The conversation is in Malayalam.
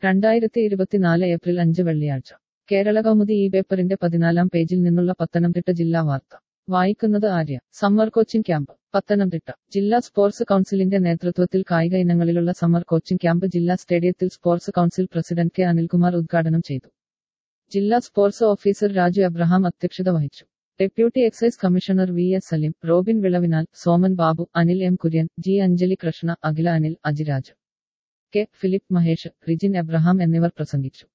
രണ്ടായിരത്തി ഇരുപത്തിനാല് ഏപ്രിൽ അഞ്ച് വെള്ളിയാഴ്ച കേരള കൗമുദി ഈ പേപ്പറിന്റെ പതിനാലാം പേജിൽ നിന്നുള്ള പത്തനംതിട്ട ജില്ലാ വാർത്ത വായിക്കുന്നത് Arya summer coaching camp Pathanamthitta ജില്ലാ സ്പോർട്സ് കൗൺസിലിന്റെ നേതൃത്വത്തിൽ കായിക ഇനങ്ങളിലുള്ള സമ്മർ കോച്ചിംഗ് ക്യാമ്പ് ജില്ലാ സ്റ്റേഡിയത്തിൽ sports council president K Anilkumar ഉദ്ഘാടനം ചെയ്തു ജില്ലാ സ്പോർട്സ് ഓഫീസർ രാജു അബ്രഹാം അധ്യക്ഷത വഹിച്ചു deputy excise commissioner V S Saleem Robin വിളവിനാൽ Soman Babu Anil M Kurian G Anjali Krishna Akhila Anil Ajiraj K Philip Mahesh Rijin Abraham എന്നിവർ പ്രസംഗിച്ചു